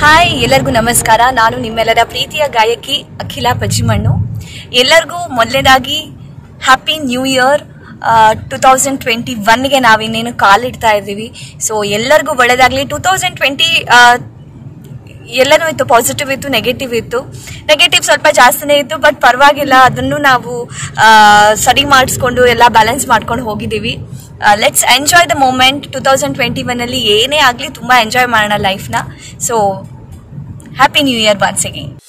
hi ಎಲ್ಲರಿಗೂ ನಮಸ್ಕಾರ ನಾನು ನಿಮ್ಮೆಲ್ಲರ ಪ್ರೀತಿಯ ಗಾಯಕಿ ಅಖಿಲ ಪಜಿಮಣ್ಣು ಎಲ್ಲರಿಗೂ ಮೊದಲನೇದಾಗಿ happy new year two thousand twenty ಒನ್ಗೆ ನಾವಿನ್ನೇನು ಕಾಲಿಡ್ತಾ ಇದ್ದೀವಿ ಸೊ ಎಲ್ಲರಿಗೂ ಒಳ್ಳೇದಾಗಲಿ ಟೂ ತೌಸಂಡ್ ಟ್ವೆಂಟಿ ಎಲ್ಲನೂ ಇತ್ತು ಪಾಸಿಟಿವ್ ಇತ್ತು ನೆಗೆಟಿವ್ ಇತ್ತು ನೆಗೆಟಿವ್ ಸ್ವಲ್ಪ ಜಾಸ್ತಿನೇ ಇತ್ತು ಬಟ್ ಪರವಾಗಿಲ್ಲ ಅದನ್ನು ನಾವು ಸ್ಟಡಿ ಮಾಡಿಸ್ಕೊಂಡು ಎಲ್ಲ ಬ್ಯಾಲೆನ್ಸ್ ಮಾಡ್ಕೊಂಡು ಹೋಗಿದ್ದೀವಿ let's enjoy the moment two thousand twenty ಒನ್ನಲ್ಲಿ ಏನೇ ಆಗಲಿ ತುಂಬ ಎಂಜಾಯ್ ಮಾಡೋಣ ಲೈಫ್ನ so happy new year once again